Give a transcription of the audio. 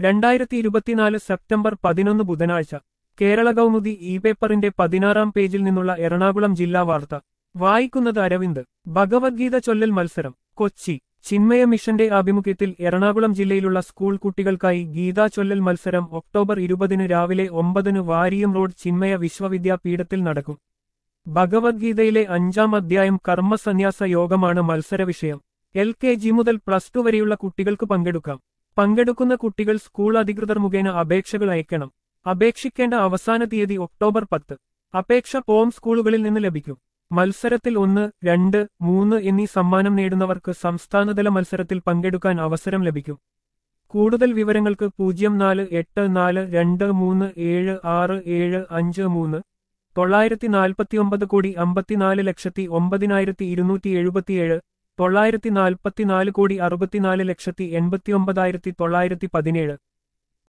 രണ്ടായിരത്തി ഇരുപത്തിനാല് സെപ്റ്റംബർ പതിനൊന്ന് ബുധനാഴ്ച കേരള കൗമുദി ഇ പേപ്പറിന്റെ പതിനാറാം പേജിൽ നിന്നുള്ള എറണാകുളം ജില്ലാ വാർത്ത വായിക്കുന്നത് അരവിന്ദ് ഭഗവത്ഗീത ചൊല്ലൽ മത്സരം കൊച്ചി ചിന്മയ മിഷന്റെ ആഭിമുഖ്യത്തിൽ എറണാകുളം ജില്ലയിലുള്ള സ്കൂൾ കുട്ടികൾക്കായി ഗീതാ ചൊല്ലൽ മത്സരം ഒക്ടോബർ ഇരുപതിന് രാവിലെ ഒമ്പതിന് വാരിയം റോഡ് ചിന്മയ വിശ്വവിദ്യാപീഠത്തിൽ നടക്കും ഭഗവത്ഗീതയിലെ അഞ്ചാം അധ്യായം കർമ്മസന്യാസ യോഗമാണ് മത്സരവിഷയം എൽ കെ ജി മുതൽ പ്ലസ് ടു വരെയുള്ള കുട്ടികൾക്ക് പങ്കെടുക്കാം പങ്കെടുക്കുന്ന കുട്ടികൾ സ്കൂൾ അധികൃതർ മുഖേന അപേക്ഷകൾ അയക്കണം അപേക്ഷിക്കേണ്ട അവസാന തീയതി ഒക്ടോബർ പത്ത് അപേക്ഷ പോം സ്കൂളുകളിൽ നിന്ന് ലഭിക്കും മത്സരത്തിൽ ഒന്ന് രണ്ട് മൂന്ന് എന്നീ സമ്മാനം നേടുന്നവർക്ക് സംസ്ഥാനതല മത്സരത്തിൽ പങ്കെടുക്കാൻ അവസരം ലഭിക്കും കൂടുതൽ വിവരങ്ങൾക്ക് പൂജ്യം നാല് എട്ട് നാല് രണ്ട് മൂന്ന് ഏഴ് ആറ് ഏഴ് അഞ്ച് മൂന്ന് തൊള്ളായിരത്തി നാൽപ്പത്തിയൊമ്പത് കോടി അമ്പത്തിനാല് ലക്ഷത്തി ഒമ്പതിനായിരത്തി ഇരുന്നൂറ്റി എഴുപത്തിയേഴ് തൊള്ളായിരത്തി നാൽപ്പത്തിനാല് കോടി അറുപത്തിനാല് ലക്ഷത്തി എൺപത്തിയൊമ്പതായിരത്തി തൊള്ളായിരത്തി പതിനേഴ്